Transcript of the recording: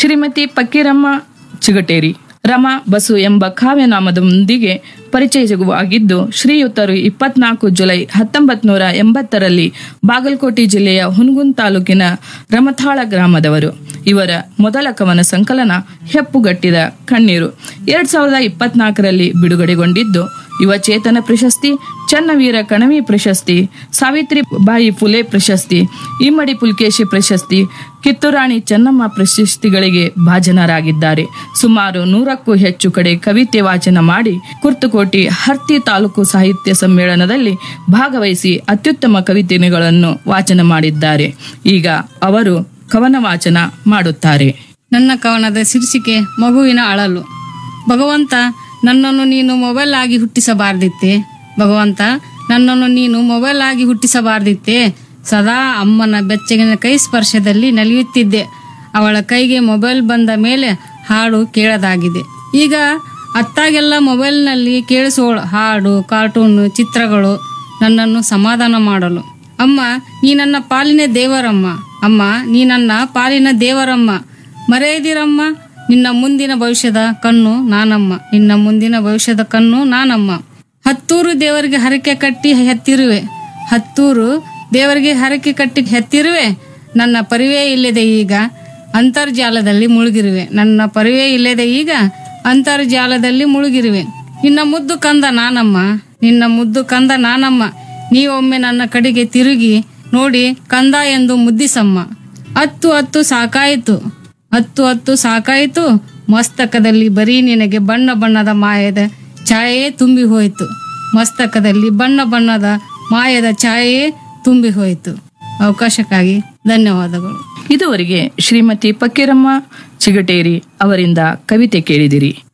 ಶ್ರೀಮತಿ ಪಕ್ಕೀರಮ್ಮ ಚಿಗಟೇರಿ ರಮಾ ಬಸು ಎಂಬ ಕಾವ್ಯನಾಮದೊಂದಿಗೆ ಪರಿಚಯವಾಗಿದ್ದು ಶ್ರೀಯುತರು ಇಪ್ಪತ್ನಾಲ್ಕು ಜುಲೈ ಹತ್ತೊಂಬತ್ ನೂರ ಎಂಬತ್ತರಲ್ಲಿ ಬಾಗಲಕೋಟೆ ಜಿಲ್ಲೆಯ ಹುನಗುನ್ ತಾಲೂಕಿನ ರಮಥಾಳ ಗ್ರಾಮದವರು ಇವರ ಮೊದಲ ಕವನ ಸಂಕಲನ ಹೆಪ್ಪುಗಟ್ಟಿದ ಕಣ್ಣೀರು ಎರಡ್ ಸಾವಿರದ ಇಪ್ಪತ್ನಾಲ್ಕರಲ್ಲಿ ಬಿಡುಗಡೆಗೊಂಡಿದ್ದು ಯುವ ಚೇತನ ಪ್ರಶಸ್ತಿ ಚನ್ನವೀರ ಕಣವಿ ಪ್ರಶಸ್ತಿ ಸಾವಿತ್ರಿ ಬಾಯಿ ಫುಲೆ ಪ್ರಶಸ್ತಿ ಇಮ್ಮಡಿ ಪುಲ್ಕೇಶಿ ಪ್ರಶಸ್ತಿ ಕಿತ್ತೂರಾಣಿ ಚೆನ್ನಮ್ಮ ಪ್ರಶಸ್ತಿಗಳಿಗೆ ಭಾಜನರಾಗಿದ್ದಾರೆ ಸುಮಾರು ನೂರಕ್ಕೂ ಹೆಚ್ಚು ಕಡೆ ಕವಿತೆ ವಾಚನ ಮಾಡಿ ಕುರ್ತಕೋಟಿ ಹರ್ತಿ ತಾಲೂಕು ಸಾಹಿತ್ಯ ಸಮ್ಮೇಳನದಲ್ಲಿ ಭಾಗವಹಿಸಿ ಅತ್ಯುತ್ತಮ ಕವಿತೆಗಳನ್ನು ವಾಚನ ಮಾಡಿದ್ದಾರೆ ಈಗ ಅವರು ಕವನ ವಾಚನ ಮಾಡುತ್ತಾರೆ ನನ್ನ ಕವನದ ಶೀರ್ಷಿಕೆ ಮಗುವಿನ ಅಳಲು ಭಗವಂತ ನನ್ನನ್ನು ನೀನು ಮೊಬೈಲ್ ಆಗಿ ಹುಟ್ಟಿಸಬಾರ್ದಿತ್ತೆ ಭಗವಂತ ನನ್ನನ್ನು ನೀನು ಮೊಬೈಲ್ ಆಗಿ ಹುಟ್ಟಿಸಬಾರ್ದಿತ್ತೆ ಸದಾ ಅಮ್ಮನ ಬೆಚ್ಚಗಿನ ಕೈ ಸ್ಪರ್ಶದಲ್ಲಿ ನಲಿಯುತ್ತಿದ್ದೆ ಅವಳ ಕೈಗೆ ಮೊಬೈಲ್ ಬಂದ ಮೇಲೆ ಹಾಡು ಕೇಳದಾಗಿದೆ ಈಗ ಅತ್ತಾಗೆಲ್ಲ ಮೊಬೈಲ್ನಲ್ಲಿ ಕೇಳಿಸೋಳ ಹಾಡು ಕಾರ್ಟೂನು ಚಿತ್ರಗಳು ನನ್ನನ್ನು ಸಮಾಧಾನ ಮಾಡಲು ಅಮ್ಮ ನೀ ನನ್ನ ಪಾಲಿನ ದೇವರಮ್ಮ ಅಮ್ಮ ನೀ ನನ್ನ ಪಾಲಿನ ದೇವರಮ್ಮ ಮರೆಯದಿರಮ್ಮ ನಿನ್ನ ಮುಂದಿನ ಭವಿಷ್ಯದ ಕಣ್ಣು ನಾನಮ್ಮ ನಿನ್ನ ಮುಂದಿನ ಭವಿಷ್ಯದ ಕಣ್ಣು ನಾನಮ್ಮ ಹತ್ತೂರು ದೇವರಿಗೆ ಹರಕೆ ಕಟ್ಟಿ ಹೆತ್ತಿರುವೆ ಹತ್ತೂರು ದೇವರಿಗೆ ಹರಕೆ ಕಟ್ಟಿ ಹೆತ್ತಿರುವೆ ನನ್ನ ಪರಿವೇ ಇಲ್ಲದೆ ಈಗ ಅಂತರ್ಜಾಲದಲ್ಲಿ ಮುಳುಗಿರುವೆ ನನ್ನ ಪರಿವೇ ಇಲ್ಲದೆ ಈಗ ಅಂತರ್ಜಾಲದಲ್ಲಿ ಮುಳುಗಿರುವೆ ನಿನ್ನ ಮುದ್ದು ಕಂದ ನಾನಮ್ಮ ನಿನ್ನ ಮುದ್ದು ಕಂದ ನಾನಮ್ಮ ನೀವೊಮ್ಮೆ ನನ್ನ ಕಡೆಗೆ ತಿರುಗಿ ನೋಡಿ ಕಂದ ಎಂದು ಮುದ್ದಿಸಮ್ಮ ಹತ್ತು ಹತ್ತು ಸಾಕಾಯಿತು ಹತ್ತು ಹತ್ತು ಸಾಕಾಯಿತು ಮಸ್ತಕದಲ್ಲಿ ಬರೀ ನಿನಗೆ ಬಣ್ಣ ಬಣ್ಣದ ಮಾಯದ ಛಾಯೆಯೇ ತುಂಬಿ ಹೋಯಿತು ಮಸ್ತಕದಲ್ಲಿ ಬಣ್ಣ ಬಣ್ಣದ ಮಾಯದ ಛಾಯೆಯೇ ತುಂಬಿ ಹೋಯಿತು ಅವಕಾಶಕ್ಕಾಗಿ ಧನ್ಯವಾದಗಳು ಇದುವರೆಗೆ ಶ್ರೀಮತಿ ಪಕ್ಕೀರಮ್ಮ ಚಿಗಟೇರಿ ಅವರಿಂದ ಕವಿತೆ ಕೇಳಿದಿರಿ